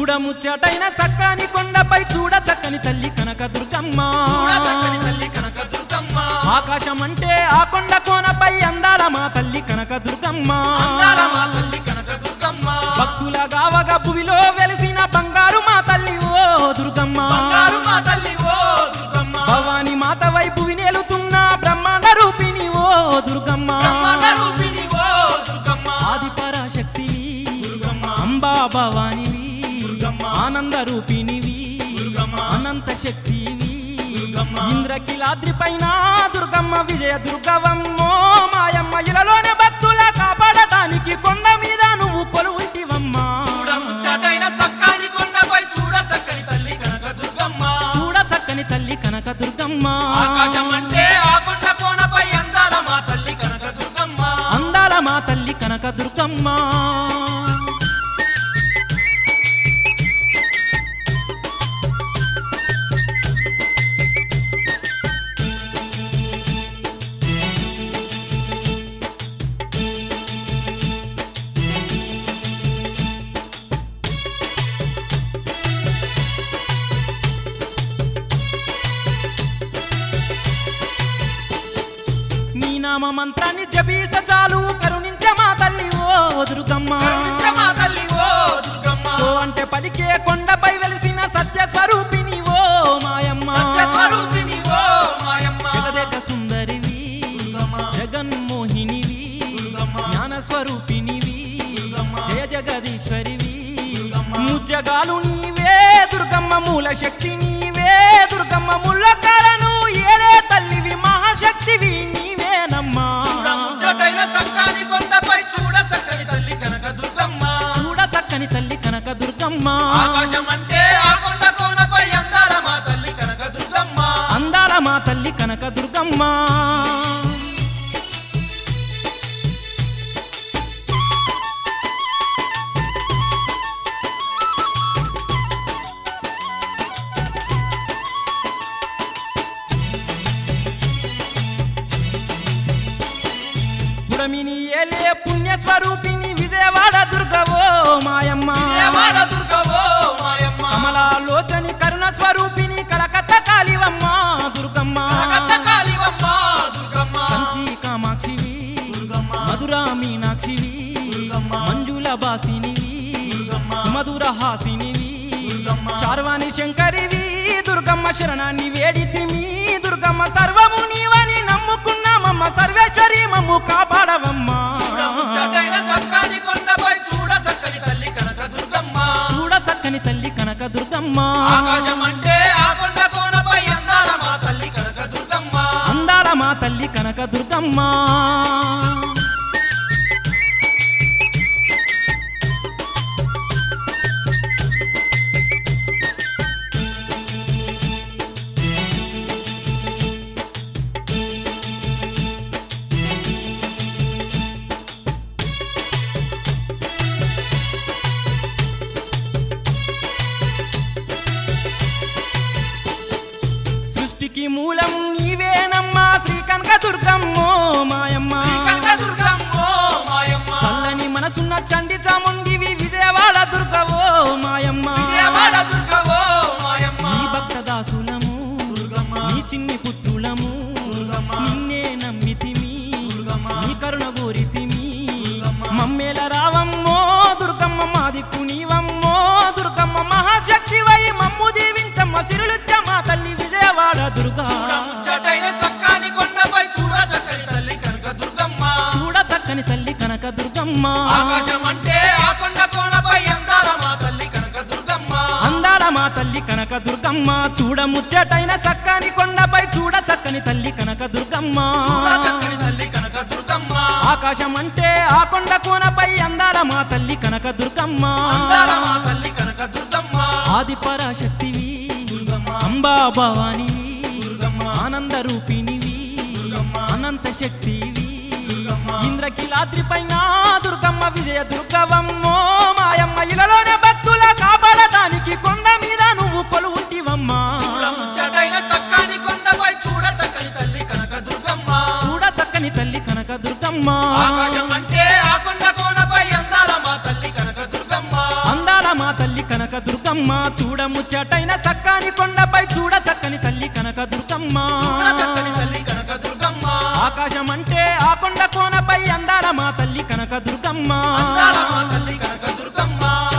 చూడముచ్చటైన సక్కాని కొండపై చూడ చక్కని తల్లి కనక దుర్గమ్మ చూడ చక్కని తల్లి కనక దుర్గమ్మ ఆకాశం అంటే ఆ కొండ కోనపై అందాల మా తల్లి కనక దుర్గమ్మ అందాల మా తల్లి కనక దుర్గమ్మ భక్తుల గావగా భువిలో వెలిసిన బంగారు మా తల్లి ఓ దుర్గమ్మ బంగారు మా తల్లి ఓ దుర్గమ్మ భవాని మాత వైపు వినేలుతున్న బ్రహ్మాండ రూపిణి ఓ దుర్గమ్మ బ్రహ్మాండ రూపిణి ఓ దుర్గమ్మ ఆది పరాశక్తివి దుర్గమ్మ అంబా భవానివి దుర్గమ్మ. ఆనంద రూపిణివి దుర్గమ్మ. అనంత శక్తివి దుర్గమ్మ. ఇంద్రకిలాద్రి పైన దుర్గమ్మ విజయ దుర్గవమ్మో మాయమ్మ ఇలలోనే భక్తుల కాపాడటానికి కొండ మీద నువ్వు కొలువుంటివమ్మా చూడ ముచ్చటైన సక్కాని కొండపై చూడ చక్కని తల్లి కనక దుర్గమ్మ చూడ చక్కని తల్లి కనక దుర్గమ్మ ఆకాశం అంటే ఆ కొండ కోనపై అందాల మా తల్లి కనక దుర్గమ్మ అందాల మా తల్లి కనక దుర్గమ్మ నీ నామ మంత్రాన్ని జపిస్తే చాలు కరుణించే మా తల్లి ఓ దుర్గమ్మ కరుణించ మా తల్లి ఓ దుర్గమ్మ ఓ అంటే పలికే కొండపై వెలిసిన సత్య స్వరూపిణి ఓ మాయమ్మ సత్య స్వరూపిణి ఓ మాయమ్మ జగదేక సుందరివి దుర్గమ్మ. జగన్మోహినివి దుర్గమ్మ. జ్ఞాన స్వరూపినివి దుర్గమ్మ. జయ జగదీశ్వరివి దుర్గమ్మ. ముజ్జగాలు నీవే దుర్గమ్మ మూల శక్తి నీవే దుర్గమ్మ ముల్లకాలను ఏడే తల్లివి మహాశక్తివి నీవేనమ్మా చూడ ముచ్చటైన సక్కాని కొండపై చూడ చక్కని తల్లి కనక దుర్గమ్మ చూడ చక్కని తల్లి కనక దుర్గమ్మ ఆకాశం అంటే ఆ కొండ కోనపై అందాల మా తల్లి కనక దుర్గమ్మ అందాల మా తల్లి కనక దుర్గమ్మ గుడమిని ఏలే పుణ్య స్వరూపిణి విజయవాడ దుర్గవో మాయమ్మ దేవాడ దుర్గవో మాయమ్మ కమలాలోచని కరుణ స్వరూపిణి కలకత్త కాళివమ్మ దుర్గమ్మ కలకత్త కాళివమ్మ దుర్గమ్మ కంచి కామాక్షివి దుర్గమ్మ మధురా మీనాక్షివి దుర్గమ్మ. మంజుల బాసినివి దుర్గమ్మ. సుమధుర హాసినివి దుర్గమ్మ. శార్వాణి శంకరివి దుర్గమ్మ శరణాన్ని వేడితిమి దుర్గమ్మ సర్వము నీవని నమ్ముకున్నామమ్మ సర్వేశ్వరి మమ్ము కాపాడవమ్మా చూడ ముచ్చటైన సక్కాని కొండపై చూడ చక్కని తల్లి కనక దుర్గమ్మ చూడ చక్కని తల్లి కనక దుర్గమ్మ ఆకాశం అంటే ఆ కొండ కోనపై అందాల మా తల్లి కనక దుర్గమ్మ అందాల మా తల్లి కనక దుర్గమ్మ సృష్టికి మూలం నీవేనమ్మా శ్రీ కనక దుర్గమ్మో మాయమ్మ శ్రీ కనక దుర్గమ్మో మాయమ్మ చల్లని మనసున్న చండి చాముండివి విజయవాడ దుర్గవో మాయమ్మ దేవాడ దుర్గవో మాయమ్మ నీ భక్త దాసులము దుర్గమ్మ నీ చిన్ని పుత్రులము దుర్గమ్మ. నిన్నే నమ్మితిమి దుర్గమ్మ. నీ కరుణ గోరితిమి దుర్గమ్మ. మమ్మేల రావమ్మో దుర్గమ్మ మా దిక్కు నీవమ్మో దుర్గమ్మ మహాశక్తి వై మమ్ము దీవించమ్మ సిరులుచ్చమ్మ తల్లి విజయవాడ దుర్గా చూడ ముచ్చటైన సక్కాని కొండపై చూడ చక్కని తల్లి కనక దుర్గమ్మ చూడ చక్కని తల్లి కనక దుర్గమ్మ ఆకాశం అంటే ఆ కొండ కోనపై అందాల మా తల్లి కనక దుర్గమ్మ అందాల మా తల్లి కనక దుర్గమ్మ చూడ ముచ్చటైన సక్కని కొండపై చూడ చక్కని తల్లి కనక దుర్గమ్మ చూడ చక్కని తల్లి కనక దుర్గమ్మ ఆకాశం అంటే ఆ కొండ కోనపై అందాల మా తల్లి కనక దుర్గమ్మ అందాల మా తల్లి కనక దుర్గమ్మ ఆది పరాశక్తివి దుర్గమ్మ అంబా భవానివి దుర్గమ్మ ఆనంద రూపిణివి దుర్గమ్మ. అనంత శక్తివి దుర్గమ్మ. ఇంద్రకిలాద్రి పైన దుర్గమ్మ విజయ దుర్గవమ్మో మాయమ్మ ఇలలోనే భక్తుల కాపాడటానికి కొండ మీద నువ్వు కొలువుంటివమ్మా చూడ ముచ్చటైన సక్కాని కొండపై చూడ చక్కని తల్లి కనక దుర్గమ్మ చూడ చక్కని తల్లి కనక దుర్గమ్మ ఆకాశం అంటే ఆ కొండ కోనపై అందాల మా తల్లి కనక దుర్గమ్మ అందాల మా తల్లి కనక దుర్గమ్మ చూడముచ్చటైన సక్కాని కొండపై చూడ చక్కని తల్లి కనక దుర్గమ్మ చూడ చక్కని తల్లి కనక దుర్గమ్మ ఆకాశం అంటే ఆ కొండ కోనపై అందాల మా తల్లి కనక దుర్గమ్మ అందాల మా తల్లి కనక దుర్గమ్మ